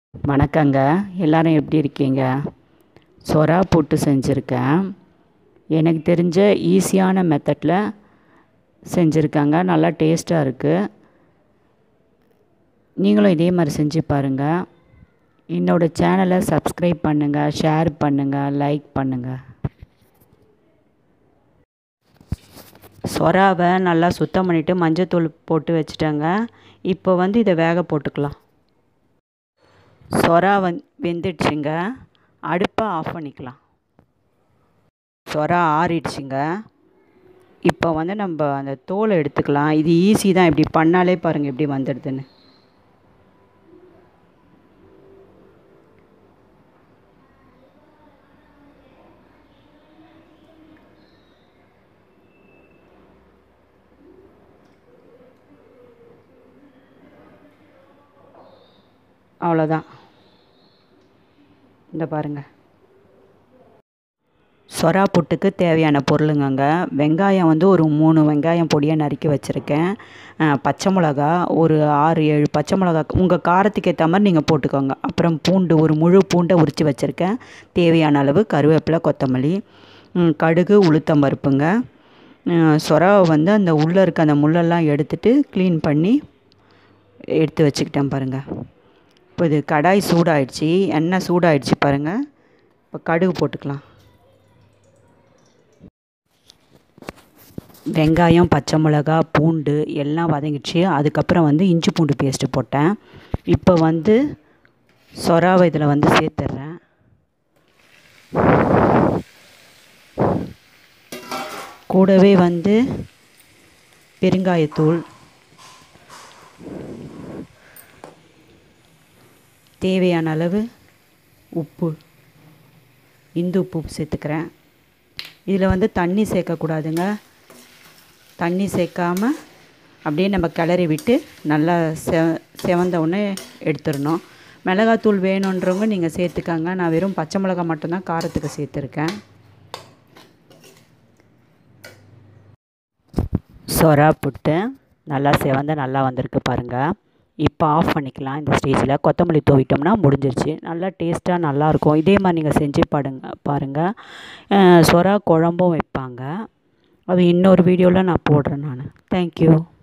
வணக்கங்க எல்லாரும் எப்படி இருக்கீங்க சொரா புட்டு செஞ்சுருக்கேன் எனக்கு தெரிஞ்ச ஈஸியான மெத்தடில் செஞ்சுருக்காங்க நல்லா டேஸ்ட்டாக இருக்குது நீங்களும் இதே மாதிரி செஞ்சு பாருங்கள் என்னோடய சேனலை சப்ஸ்கிரைப் பண்ணுங்கள் ஷேர் பண்ணுங்கள் லைக் பண்ணுங்கள் சொராவை நல்லா சுத்தம் பண்ணிவிட்டு மஞ்சத்தூள் போட்டு வச்சுட்டேங்க இப்போ வந்து இதை வேக போட்டுக்கலாம் சொரா வந் வெந்துடுச்சுங்க அடுப்பை ஆஃப் பண்ணிக்கலாம் சொரா ஆறிடுச்சுங்க இப்போ வந்து நம்ம அந்த தோலை எடுத்துக்கலாம் இது ஈஸி தான் இப்படி பண்ணாலே பாருங்கள் எப்படி வந்துடுதுன்னு அவ்வளோதான் இந்த பாருங்கள் சொரா புட்டுக்கு தேவையான பொருளுங்கங்க வெங்காயம் வந்து ஒரு மூணு வெங்காயம் பொடியாக நறுக்கி வச்சுருக்கேன் பச்சை மிளகா ஒரு ஆறு ஏழு பச்சை மிளகா உங்கள் காரத்துக்கு ஏற்ற மாதிரி நீங்கள் போட்டுக்கோங்க அப்புறம் பூண்டு ஒரு முழு பூண்டை உரித்து வச்சுருக்கேன் தேவையான அளவு கருவேப்பிலை கொத்தமல்லி கடுகு உளுத்தம் பருப்புங்க சொராவை வந்து அந்த உள்ளே இருக்க அந்த முள்ளெல்லாம் எடுத்துட்டு க்ளீன் பண்ணி எடுத்து வச்சுக்கிட்டேன் பாருங்கள் இப்போ இது கடாய் சூடாயிடுச்சு எண்ணெய் சூடாயிடுச்சு பாருங்கள் இப்போ கடுகு போட்டுக்கலாம் வெங்காயம் பச்சை மிளகா பூண்டு எல்லாம் வதங்கிடுச்சு அதுக்கப்புறம் வந்து இஞ்சி பூண்டு பேஸ்ட்டு போட்டேன் இப்போ வந்து சொராவை இதில் வந்து சேர்த்துட்றேன் கூடவே வந்து பெருங்காயத்தூள் தேவையான அளவு உப்பு இந்து உப்பு சேர்த்துக்கிறேன் இதில் வந்து தண்ணி சேர்க்கக்கூடாதுங்க தண்ணி சேர்க்காம அப்படியே நம்ம கிளறி விட்டு நல்லா செ செவந்த உடனே எடுத்துடணும் மிளகாத்தூள் வேணுன்றவங்க நீங்கள் சேர்த்துக்கங்க நான் வெறும் பச்சை மிளகா மட்டும்தான் காரத்துக்கு சேர்த்துருக்கேன் சொரா புட்டு நல்லா செவந்த நல்லா வந்திருக்கு பாருங்கள் இப்போ ஆஃப் பண்ணிக்கலாம் இந்த ஸ்டேஜில் கொத்தமல்லி தூவிட்டோம்னா முடிஞ்சிருச்சு நல்லா டேஸ்ட்டாக நல்லாயிருக்கும் இதே மாதிரி நீங்கள் செஞ்சு பாடுங்க பாருங்கள் சொரா குழம்பும் வைப்பாங்க அது இன்னொரு வீடியோவில் நான் போடுறேன் நான் தேங்க்யூ